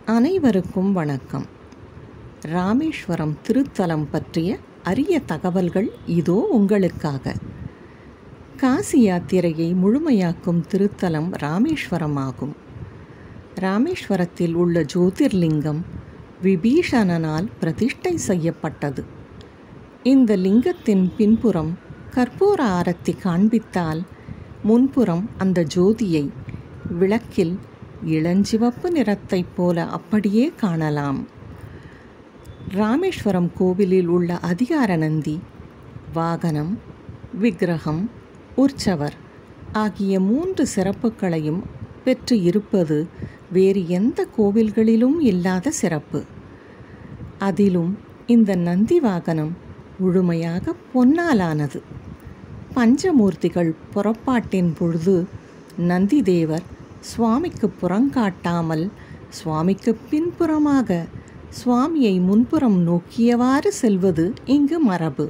அனைவருக்கும் வணக்கம் ராமேஸ்வரம் திருத்தலம் பற்றிய அரிய தகவல்கள் இதோ உங்களுக்காக காசி யாத்திரையை முழுமையாக்கும் திருத்தலம் ராமேஸ்வரம் ஆகும் ராமேஸ்வரத்தில் உள்ள ஜோதிர்லிங்கம் விபீஷணனால் பிரதிஷ்டை செய்யப்பட்டது இந்த லிங்கத்தின் பின்புறம் கற்பூர ஆரத்தி காண்பித்தால் முன்புறம் அந்த ஜோதியை விளக்கில் இளஞ்சிவப்பு நிறத்தைப் போல அப்படியே காணலாம் ராமேஸ்வரம் கோவிலில் உள்ள அதிகார நந்தி வாகனம் விக்கிரகம் உற்சவர் ஆகிய மூன்று சிறப்புகளையும் பெற்று இருப்பது வேறு எந்த கோவில்களிலும் இல்லாத சிறப்பு அதிலும் இந்த நந்தி வாகனம் முழுமையாக பொன்னாலானது பஞ்சமூர்த்திகள் புறப்பாட்டின் பொழுது நந்திதேவர் சுவாமிக்கு புறங்காட்டாமல் சுவாமிக்கு பின்புறமாக சுவாமியை முன்புறம் நோக்கியவாறு செல்வது இங்கு மரபு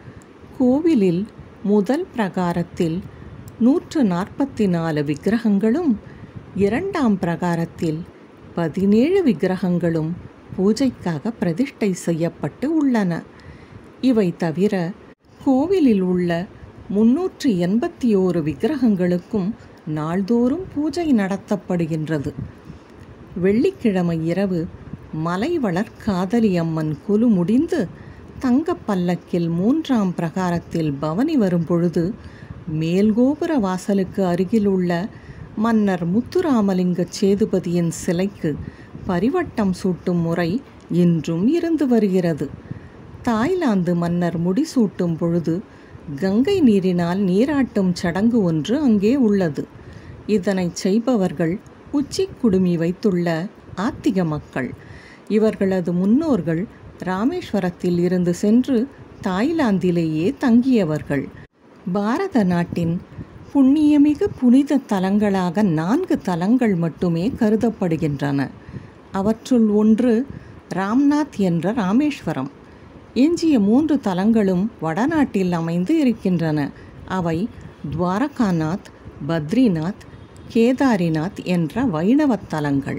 கோவிலில் முதல் பிரகாரத்தில் நூற்று நாற்பத்தி நாலு விக்கிரகங்களும் இரண்டாம் பிரகாரத்தில் பதினேழு விக்கிரகங்களும் பூஜைக்காக பிரதிஷ்டை செய்யப்பட்டு உள்ளன இவை தவிர கோவிலில் உள்ள முன்னூற்றி எண்பத்தி ஓரு விக்கிரகங்களுக்கும் நாள்தோறும் பூஜை நடத்தப்படுகின்றது வெள்ளிக்கிழமை இரவு மலைவளர் காதலி அம்மன் குலு முடிந்து தங்கப் பல்லக்கில் மூன்றாம் பிரகாரத்தில் பவனி வரும் பொழுது மேல்கோபுர வாசலுக்கு அருகில் உள்ள மன்னர் முத்துராமலிங்க சேதுபதியின் சிலைக்கு பரிவட்டம் சூட்டும் முறை இன்றும் இருந்து வருகிறது தாய்லாந்து மன்னர் முடிசூட்டும் பொழுது கங்கை நீரினால் நீராட்டும் சடங்கு ஒன்று அங்கே உள்ளது இதனை செய்பவர்கள் உச்சி குடுமி வைத்துள்ள ஆத்திக மக்கள் இவர்களது முன்னோர்கள் ராமேஸ்வரத்தில் இருந்து சென்று தாய்லாந்திலேயே தங்கியவர்கள் பாரத நாட்டின் புண்ணியமிகு புனித தலங்களாக நான்கு தலங்கள் மட்டுமே கருதப்படுகின்றன அவற்றுள் ஒன்று ராம்நாத் என்ற ராமேஸ்வரம் எஞ்சிய மூன்று தலங்களும் வடநாட்டில் அமைந்து இருக்கின்றன அவை துவாரகாநாத் பத்ரிநாத் கேதாரிநாத் என்ற வைணவத் தலங்கள்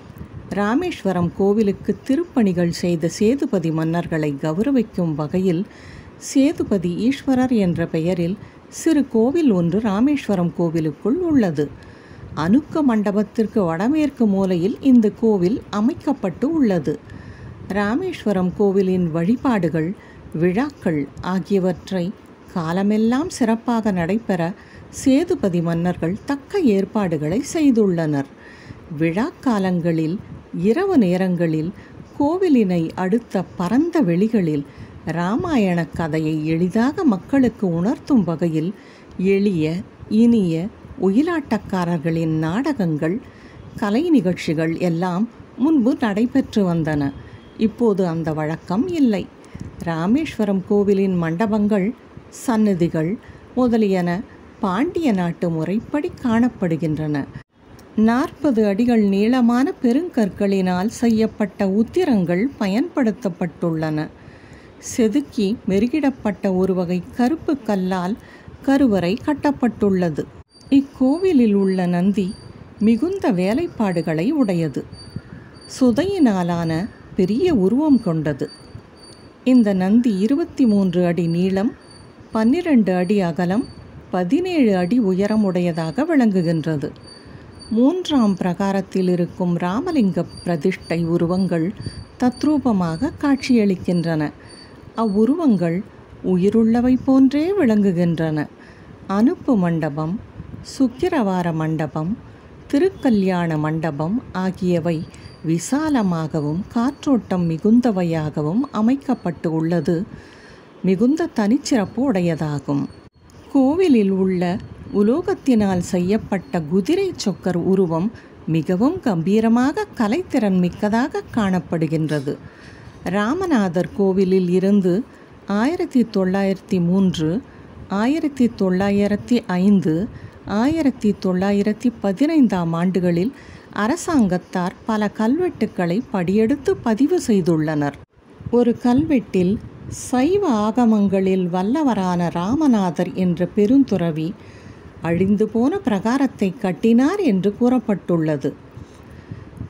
ராமேஸ்வரம் கோவிலுக்கு திருப்பணிகள் செய்த சேதுபதி மன்னர்களை கௌரவிக்கும் வகையில் சேதுபதி ஈஸ்வரர் என்ற பெயரில் சிறு கோவில் ஒன்று ராமேஸ்வரம் கோவிலுக்குள் உள்ளது அனுக்க மண்டபத்திற்கு வடமேற்கு மூலையில் இந்த கோவில் அமைக்கப்பட்டு உள்ளது ராமேஸ்வரம் கோவிலின் வழிபாடுகள் விழாக்கள் ஆகியவற்றை காலமெல்லாம் சிறப்பாக நடைபெற சேதுபதி மன்னர்கள் தக்க ஏற்பாடுகளை செய்துள்ளனர் விழா காலங்களில் இரவு நேரங்களில் கோவிலினை அடுத்த பரந்த வெளிகளில் இராமாயண கதையை எளிதாக மக்களுக்கு உணர்த்தும் வகையில் எளிய இனிய ஒயிலாட்டக்காரர்களின் நாடகங்கள் கலை நிகழ்ச்சிகள் எல்லாம் முன்பு நடைபெற்று வந்தன இப்போது அந்த வழக்கம் இல்லை ராமேஸ்வரம் கோவிலின் மண்டபங்கள் சந்நிதிகள் முதலியன பாண்டிய நாட்டு முறைப்படி காணப்படுகின்றன நாற்பது அடிகள் நீளமான பெருங்கற்களினால் செய்யப்பட்ட உத்திரங்கள் பயன்படுத்தப்பட்டுள்ளன செதுக்கி மெருகிடப்பட்ட ஒரு வகை கருப்பு கல்லால் கருவறை கட்டப்பட்டுள்ளது இக்கோவிலில் உள்ள நந்தி மிகுந்த வேலைப்பாடுகளை உடையது சுதையினாலான பெரிய உருவம் கொண்டது இந்த நந்தி இருபத்தி மூன்று அடி நீளம் பன்னிரண்டு அடி அகலம் பதினேழு அடி உயரம் உடையதாக விளங்குகின்றது மூன்றாம் பிரகாரத்தில் இருக்கும் ராமலிங்க பிரதிஷ்டை உருவங்கள் தத்ரூபமாக காட்சியளிக்கின்றன அவ்வுருவங்கள் உயிருள்ளவை போன்றே விளங்குகின்றன அனுப்பு மண்டபம் சுக்கிரவார மண்டபம் திருக்கல்யாண மண்டபம் ஆகியவை விசாலமாகவும் காற்றோட்டம் மிகுந்தவையாகவும் அமைக்கப்பட்டு உள்ளது மிகுந்த தனிச்சிறப்பு உடையதாகும் கோவிலில் உள்ள உலோகத்தினால் செய்யப்பட்ட குதிரை சொக்கர் உருவம் மிகவும் கம்பீரமாக கலைத்திறன் மிக்கதாக காணப்படுகின்றது ராமநாதர் கோவிலில் இருந்து ஆயிரத்தி தொள்ளாயிரத்தி மூன்று ஆயிரத்தி தொள்ளாயிரத்தி ஐந்து ஆயிரத்தி தொள்ளாயிரத்தி பதினைந்தாம் ஆண்டுகளில் அரசாங்கத்தார் பல கல்வெட்டுக்களை படியெடுத்து பதிவு செய்துள்ளனர் ஒரு கல்வெட்டில் சைவ ஆகமங்களில் வல்லவரான ராமநாதர் என்ற பெருந்துறவி அழிந்து போன பிரகாரத்தை கட்டினார் என்று கூறப்பட்டுள்ளது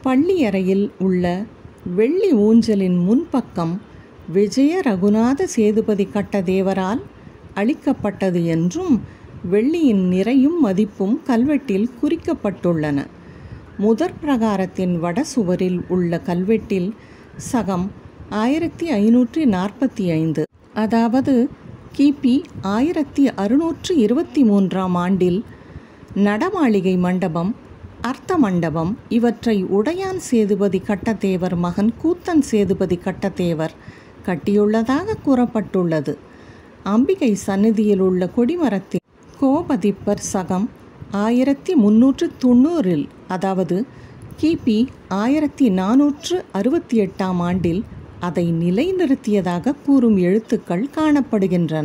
பள்ளியறையில் உள்ள வெள்ளி ஊஞ்சலின் முன்பக்கம் விஜய ரகுநாத சேதுபதி கட்டதேவரால் அளிக்கப்பட்டது என்றும் வெள்ளியின் நிறையும் மதிப்பும் கல்வெட்டில் குறிக்கப்பட்டுள்ளன முதற் பிரகாரத்தின் வட சுவரில் உள்ள கல்வெட்டில் சகம் ஆயிரத்தி ஐநூற்றி நாற்பத்தி ஐந்து அதாவது கிபி ஆயிரத்தி அறுநூற்று இருபத்தி மூன்றாம் ஆண்டில் நடமாளிகை மண்டபம் அர்த்த மண்டபம் இவற்றை உடையான் சேதுபதி கட்டத்தேவர் மகன் கூத்தன் சேதுபதி கட்டத்தேவர் கட்டியுள்ளதாக கூறப்பட்டுள்ளது அம்பிகை சந்நிதியில் உள்ள கொடிமரத்தில் கோபதிப்பர் சகம் ஆயிரத்தி முன்னூற்று தொண்ணூறில் அதாவது கிபி ஆயிரத்தி நானூற்று அறுபத்தி எட்டாம் ஆண்டில் அதை நிலைநிறுத்தியதாக கூறும் எழுத்துக்கள் காணப்படுகின்றன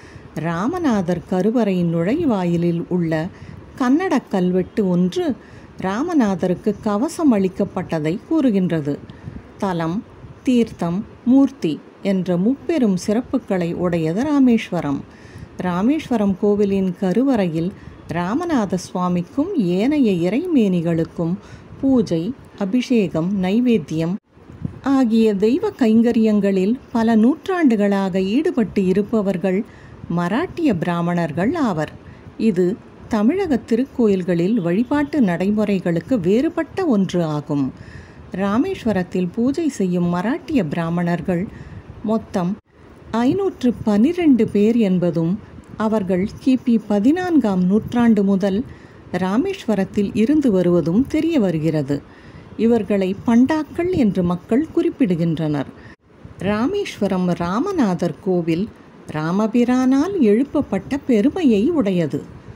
ராமநாதர் கருவறை நுழைவாயிலில் உள்ள கன்னட கல்வெட்டு ஒன்று ராமநாதருக்கு கவசம் அளிக்கப்பட்டதை கூறுகின்றது தலம் தீர்த்தம் மூர்த்தி என்ற முப்பெரும் சிறப்புகளை உடையது ராமேஸ்வரம் ராமேஸ்வரம் கோவிலின் கருவறையில் ராமநாத சுவாமிக்கும் ஏனைய இறைமேனிகளுக்கும் பூஜை அபிஷேகம் நைவேத்தியம் ஆகிய தெய்வ கைங்கரியங்களில் பல நூற்றாண்டுகளாக ஈடுபட்டு இருப்பவர்கள் மராட்டிய பிராமணர்கள் ஆவர் இது தமிழக திருக்கோயில்களில் வழிபாட்டு நடைமுறைகளுக்கு வேறுபட்ட ஒன்று ஆகும் ராமேஸ்வரத்தில் பூஜை செய்யும் மராட்டிய பிராமணர்கள் மொத்தம் ஐநூற்று பனிரெண்டு பேர் என்பதும் அவர்கள் கிபி பதினான்காம் நூற்றாண்டு முதல் ராமேஸ்வரத்தில் இருந்து வருவதும் தெரிய வருகிறது இவர்களை பண்டாக்கள் என்று மக்கள் குறிப்பிடுகின்றனர் ராமேஸ்வரம் ராமநாதர் கோவில் ராமபிரானால் எழுப்பப்பட்ட பெருமையை உடையது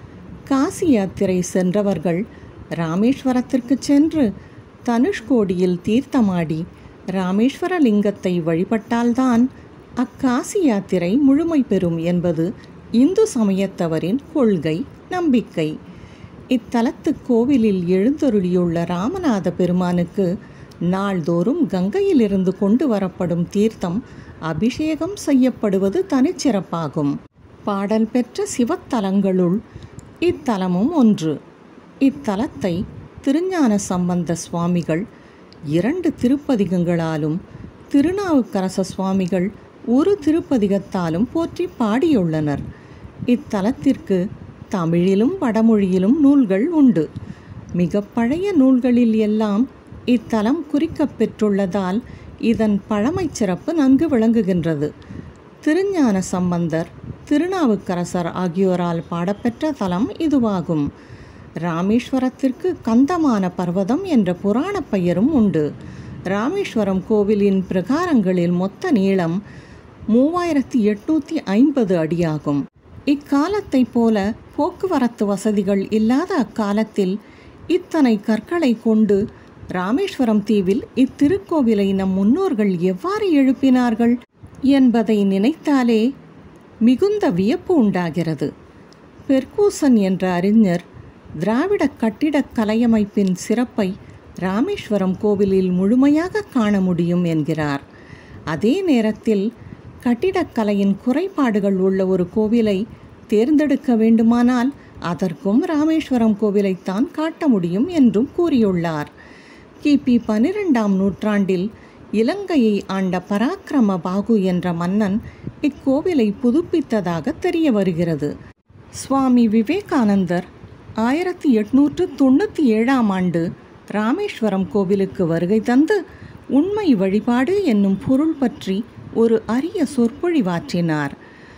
காசி யாத்திரை சென்றவர்கள் ராமேஸ்வரத்திற்கு சென்று தனுஷ்கோடியில் தீர்த்தமாடி ராமேஸ்வர லிங்கத்தை வழிபட்டால்தான் அக்காசி யாத்திரை முழுமை பெறும் என்பது இந்து சமயத்தவரின் கொள்கை நம்பிக்கை இத்தலத்து கோவிலில் எழுந்தருளியுள்ள ராமநாத பெருமானுக்கு நாள்தோறும் கங்கையிலிருந்து கொண்டு வரப்படும் தீர்த்தம் அபிஷேகம் செய்யப்படுவது தனிச்சிறப்பாகும் பாடல் பெற்ற சிவத்தலங்களுள் இத்தலமும் ஒன்று இத்தலத்தை திருஞான சம்பந்த சுவாமிகள் இரண்டு திருப்பதிகங்களாலும் திருநாவுக்கரச சுவாமிகள் ஒரு திருப்பதிகத்தாலும் போற்றி பாடியுள்ளனர் இத்தலத்திற்கு தமிழிலும் வடமொழியிலும் நூல்கள் உண்டு மிக பழைய நூல்களில் எல்லாம் இத்தலம் குறிக்கப் பெற்றுள்ளதால் இதன் பழமைச் சிறப்பு நன்கு விளங்குகின்றது திருஞான சம்பந்தர் திருநாவுக்கரசர் ஆகியோரால் பாடப்பெற்ற தலம் இதுவாகும் ராமேஸ்வரத்திற்கு கந்தமான பர்வதம் என்ற புராண பெயரும் உண்டு ராமேஸ்வரம் கோவிலின் பிரகாரங்களில் மொத்த நீளம் மூவாயிரத்தி எட்நூற்றி ஐம்பது அடியாகும் இக்காலத்தைப் போல போக்குவரத்து வசதிகள் இல்லாத அக்காலத்தில் இத்தனை கற்களை கொண்டு ராமேஸ்வரம் தீவில் இத்திருக்கோவிலை நம் முன்னோர்கள் எவ்வாறு எழுப்பினார்கள் என்பதை நினைத்தாலே மிகுந்த வியப்பு உண்டாகிறது பெர்கூசன் என்ற அறிஞர் திராவிட கட்டிடக் கலையமைப்பின் சிறப்பை ராமேஸ்வரம் கோவிலில் முழுமையாக காண முடியும் என்கிறார் அதே நேரத்தில் கட்டிடக்கலையின் குறைபாடுகள் உள்ள ஒரு கோவிலை தேர்ந்தெடுக்க வேண்டுமானால் அதற்கும் ராமேஸ்வரம் கோவிலைத்தான் காட்ட முடியும் என்றும் கூறியுள்ளார் கிபி பனிரெண்டாம் நூற்றாண்டில் இலங்கையை ஆண்ட பராக்கிரம பாகு என்ற மன்னன் இக்கோவிலை புதுப்பித்ததாக தெரிய வருகிறது சுவாமி விவேகானந்தர் ஆயிரத்தி எட்நூற்று தொண்ணூற்றி ஏழாம் ஆண்டு ராமேஸ்வரம் கோவிலுக்கு வருகை தந்து உண்மை வழிபாடு என்னும் பொருள் பற்றி ஒரு அரிய சொற்பொழிவாற்றினார்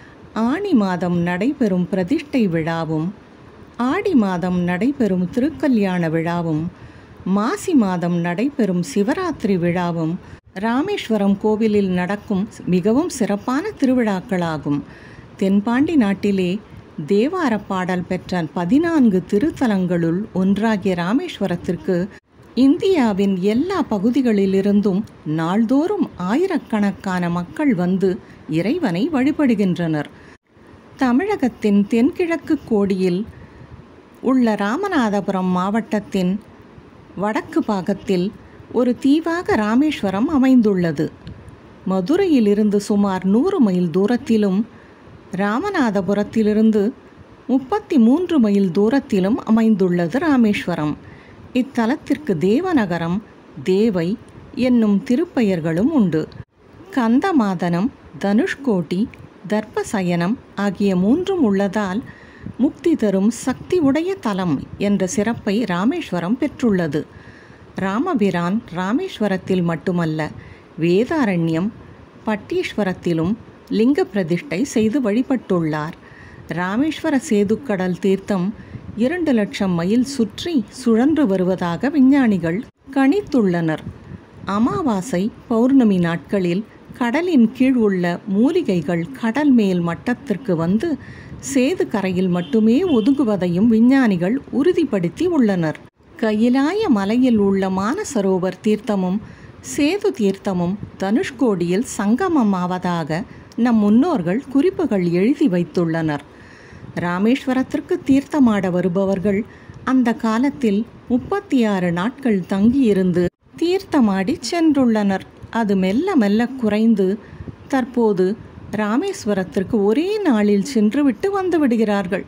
ஆணி மாதம் நடைபெறும் பிரதிஷ்டை விழாவும் ஆடி மாதம் நடைபெறும் திருக்கல்யாண விழாவும் மாசி மாதம் நடைபெறும் சிவராத்திரி விழாவும் ராமேஸ்வரம் கோவிலில் நடக்கும் மிகவும் சிறப்பான திருவிழாக்களாகும் தென்பாண்டி நாட்டிலே தேவார பாடல் பெற்ற பதினான்கு திருத்தலங்களுள் ஒன்றாகிய ராமேஸ்வரத்திற்கு இந்தியாவின் எல்லா பகுதிகளிலிருந்தும் நாள்தோறும் ஆயிரக்கணக்கான மக்கள் வந்து இறைவனை வழிபடுகின்றனர் தமிழகத்தின் தென்கிழக்கு கோடியில் உள்ள ராமநாதபுரம் மாவட்டத்தின் வடக்கு பாகத்தில் ஒரு தீவாக ராமேஸ்வரம் அமைந்துள்ளது மதுரையிலிருந்து சுமார் நூறு மைல் தூரத்திலும் ராமநாதபுரத்திலிருந்து முப்பத்தி மூன்று மைல் தூரத்திலும் அமைந்துள்ளது ராமேஸ்வரம் இத்தலத்திற்கு தேவநகரம் தேவை என்னும் திருப்பெயர்களும் உண்டு கந்தமாதனம் தனுஷ்கோட்டி தர்ப்பசயனம் ஆகிய மூன்றும் உள்ளதால் முக்தி தரும் சக்தி உடைய தலம் என்ற சிறப்பை ராமேஸ்வரம் பெற்றுள்ளது ராமபிரான் ராமேஸ்வரத்தில் மட்டுமல்ல வேதாரண்யம் பட்டீஸ்வரத்திலும் லிங்க பிரதிஷ்டை செய்து வழிபட்டுள்ளார் ராமேஸ்வர சேதுக்கடல் தீர்த்தம் இரண்டு லட்சம் மைல் சுற்றி சுழன்று வருவதாக விஞ்ஞானிகள் கணித்துள்ளனர் அமாவாசை பௌர்ணமி நாட்களில் கடலின் கீழ் உள்ள மூலிகைகள் கடல் மேல் மட்டத்திற்கு வந்து சேது கரையில் மட்டுமே ஒதுங்குவதையும் விஞ்ஞானிகள் உறுதிப்படுத்தி உள்ளனர் கையிலாய மலையில் உள்ள மானசரோவர் தீர்த்தமும் சேது தீர்த்தமும் தனுஷ்கோடியில் சங்கமமாவதாக நம் முன்னோர்கள் குறிப்புகள் எழுதி வைத்துள்ளனர் ராமேஸ்வரத்திற்கு தீர்த்தமாட வருபவர்கள் அந்த காலத்தில் முப்பத்தி ஆறு நாட்கள் தங்கியிருந்து தீர்த்தமாடி சென்றுள்ளனர் அது மெல்ல மெல்ல குறைந்து தற்போது ராமேஸ்வரத்திற்கு ஒரே நாளில் சென்றுவிட்டு வந்து விடுகிறார்கள்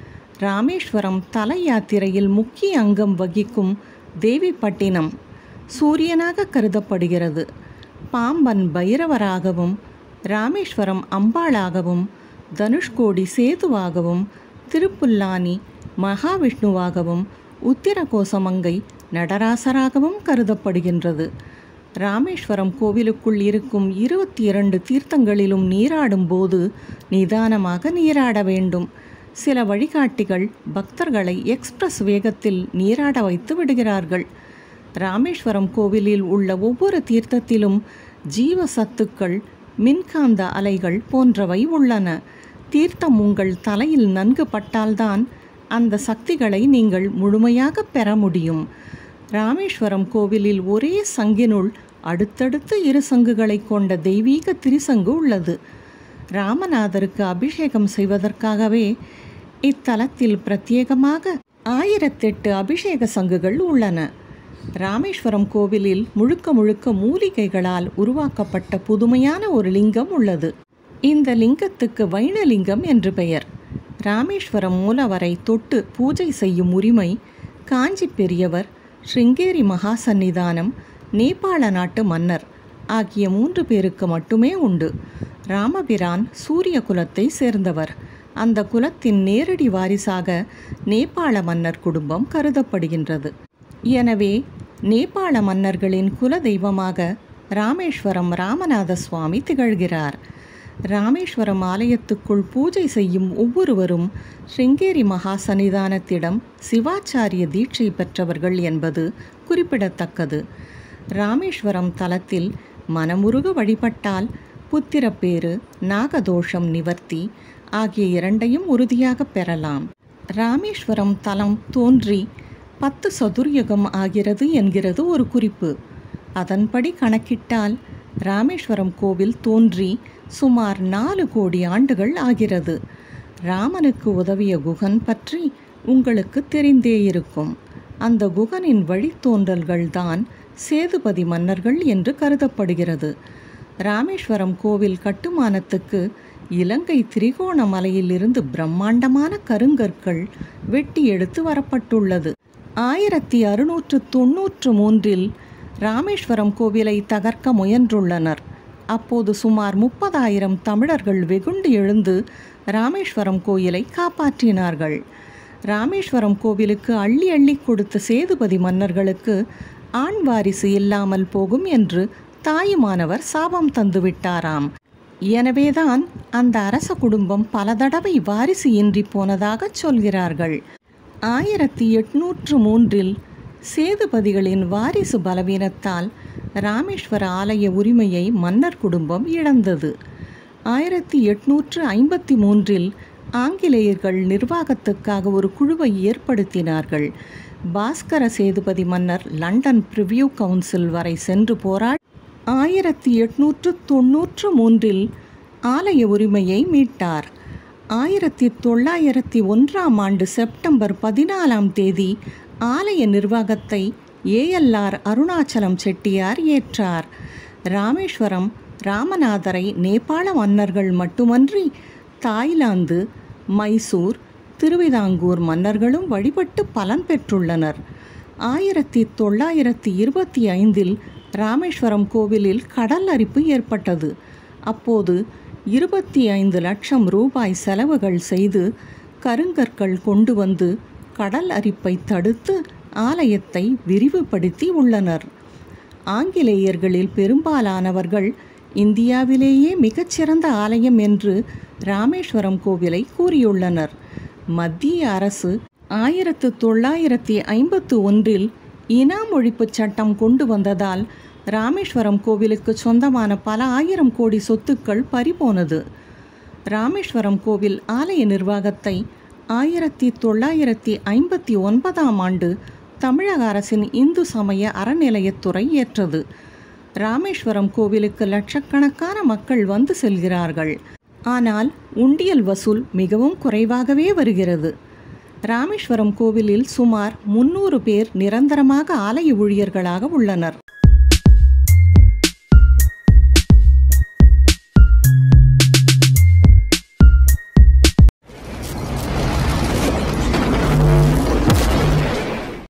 ராமேஸ்வரம் தல யாத்திரையில் முக்கிய அங்கம் வகிக்கும் தேவிப்பட்டினம் சூரியனாக கருதப்படுகிறது பாம்பன் பைரவராகவும் ராமேஸ்வரம் அம்பாளாகவும் தனுஷ்கோடி சேதுவாகவும் திருப்புல்லானி மகாவிஷ்ணுவாகவும் உத்திரகோசமங்கை நடராசராகவும் கருதப்படுகின்றது ராமேஸ்வரம் கோவிலுக்குள் இருக்கும் இருபத்தி இரண்டு தீர்த்தங்களிலும் நீராடும் போது நிதானமாக நீராட வேண்டும் சில வழிகாட்டிகள் பக்தர்களை எக்ஸ்பிரஸ் வேகத்தில் நீராட வைத்து விடுகிறார்கள் ராமேஸ்வரம் கோவிலில் உள்ள ஒவ்வொரு தீர்த்தத்திலும் ஜீவ சத்துக்கள் மின்காந்த அலைகள் போன்றவை உள்ளன தீர்த்தம் உங்கள் தலையில் நன்கு பட்டால்தான் அந்த சக்திகளை நீங்கள் முழுமையாக பெற முடியும் ராமேஸ்வரம் கோவிலில் ஒரே சங்கினுள் அடுத்தடுத்து இரு சங்குகளை கொண்ட தெய்வீக திரிசங்கு உள்ளது ராமநாதருக்கு அபிஷேகம் செய்வதற்காகவே இத்தலத்தில் பிரத்யேகமாக ஆயிரத்தெட்டு அபிஷேக சங்குகள் உள்ளன ராமேஸ்வரம் கோவிலில் முழுக்க முழுக்க மூலிகைகளால் உருவாக்கப்பட்ட புதுமையான ஒரு லிங்கம் உள்ளது இந்த லிங்கத்துக்கு வைணலிங்கம் என்று பெயர் ராமேஸ்வரம் மூலவரை தொட்டு பூஜை செய்யும் உரிமை காஞ்சி பெரியவர் ஸ்ருங்கேரி மகா சந்நிதானம் நேபாள நாட்டு மன்னர் ஆகிய மூன்று பேருக்கு மட்டுமே உண்டு ராமபிரான் சூரிய குலத்தை சேர்ந்தவர் அந்த குலத்தின் நேரடி வாரிசாக நேபாள மன்னர் குடும்பம் கருதப்படுகின்றது எனவே நேபாள மன்னர்களின் குல தெய்வமாக ராமேஸ்வரம் ராமநாத சுவாமி திகழ்கிறார் ராமேஸ்வரம் ஆலயத்துக்குள் பூஜை செய்யும் ஒவ்வொருவரும் ஸ்ருங்கேரி மகா சன்னிதானத்திடம் சிவாச்சாரிய தீட்சை பெற்றவர்கள் என்பது குறிப்பிடத்தக்கது ராமேஸ்வரம் தலத்தில் மனமுருக வழிபட்டால் புத்திரப்பேறு நாகதோஷம் நிவர்த்தி ஆகிய இரண்டையும் உறுதியாக பெறலாம் ராமேஸ்வரம் தலம் தோன்றி பத்து சதுர்யுகம் ஆகிறது என்கிறது ஒரு குறிப்பு அதன்படி கணக்கிட்டால் ராமேஸ்வரம் கோவில் தோன்றி சுமார் நாலு கோடி ஆண்டுகள் ஆகிறது ராமனுக்கு உதவிய குகன் பற்றி உங்களுக்கு தெரிந்தே இருக்கும் அந்த குகனின் வழித்தோன்றல்கள்தான் சேதுபதி மன்னர்கள் என்று கருதப்படுகிறது ராமேஸ்வரம் கோவில் கட்டுமானத்துக்கு இலங்கை திரிகோணமலையிலிருந்து பிரம்மாண்டமான கருங்கற்கள் வெட்டி எடுத்து வரப்பட்டுள்ளது ஆயிரத்தி அறுநூற்று தொன்னூற்று மூன்றில் ராமேஸ்வரம் கோவிலை தகர்க்க முயன்றுள்ளனர் அப்போது சுமார் முப்பதாயிரம் தமிழர்கள் வெகுண்டு எழுந்து ராமேஸ்வரம் கோயிலை காப்பாற்றினார்கள் ராமேஸ்வரம் கோவிலுக்கு அள்ளி அள்ளி கொடுத்த சேதுபதி மன்னர்களுக்கு ஆண் வாரிசு இல்லாமல் போகும் என்று தாயுமானவர் சாபம் தந்துவிட்டாராம் எனவேதான் அந்த அரச குடும்பம் பல தடவை வாரிசு இன்றி போனதாக சொல்கிறார்கள் ஆயிரத்தி எட்நூற்று மூன்றில் சேதுபதிகளின் வாரிசு பலவீனத்தால் ராமேஸ்வர ஆலய உரிமையை மன்னர் குடும்பம் இழந்தது ஆயிரத்தி எட்நூற்று ஐம்பத்தி மூன்றில் ஆங்கிலேயர்கள் நிர்வாகத்துக்காக ஒரு குழுவை ஏற்படுத்தினார்கள் பாஸ்கர சேதுபதி மன்னர் லண்டன் பிரிவியூ கவுன்சில் வரை சென்று போராடி ஆயிரத்தி எட்நூற்று தொன்னூற்று மூன்றில் ஆலய உரிமையை மீட்டார் ஆயிரத்தி தொள்ளாயிரத்தி ஒன்றாம் ஆண்டு செப்டம்பர் பதினாலாம் தேதி ஆலய நிர்வாகத்தை ஏஎல்ஆர் அருணாச்சலம் செட்டியார் ஏற்றார் ராமேஸ்வரம் ராமநாதரை நேபாள மன்னர்கள் மட்டுமன்றி தாய்லாந்து மைசூர் திருவிதாங்கூர் மன்னர்களும் வழிபட்டு பலன் பெற்றுள்ளனர் ஆயிரத்தி தொள்ளாயிரத்தி இருபத்தி ஐந்தில் ராமேஸ்வரம் கோவிலில் கடல் அரிப்பு ஏற்பட்டது அப்போது இருபத்தி ஐந்து லட்சம் ரூபாய் செலவுகள் செய்து கருங்கற்கள் கொண்டு வந்து கடல் அரிப்பை தடுத்து ஆலயத்தை விரிவுபடுத்தி உள்ளனர் ஆங்கிலேயர்களில் பெரும்பாலானவர்கள் இந்தியாவிலேயே மிகச்சிறந்த ஆலயம் என்று ராமேஸ்வரம் கோவிலை கூறியுள்ளனர் மத்திய அரசு ஆயிரத்து தொள்ளாயிரத்தி ஐம்பத்து ஒன்றில் இனாம் ஒழிப்புச் சட்டம் கொண்டு வந்ததால் ராமேஸ்வரம் கோவிலுக்கு சொந்தமான பல ஆயிரம் கோடி சொத்துக்கள் பறிபோனது ராமேஸ்வரம் கோவில் ஆலய நிர்வாகத்தை ஆயிரத்தி தொள்ளாயிரத்தி ஐம்பத்தி ஒன்பதாம் ஆண்டு தமிழக அரசின் இந்து சமய அறநிலையத்துறை ஏற்றது ராமேஸ்வரம் கோவிலுக்கு லட்சக்கணக்கான மக்கள் வந்து செல்கிறார்கள் ஆனால் உண்டியல் வசூல் மிகவும் குறைவாகவே வருகிறது ராமேஸ்வரம் கோவிலில் சுமார் முன்னூறு பேர் நிரந்தரமாக ஆலய ஊழியர்களாக உள்ளனர்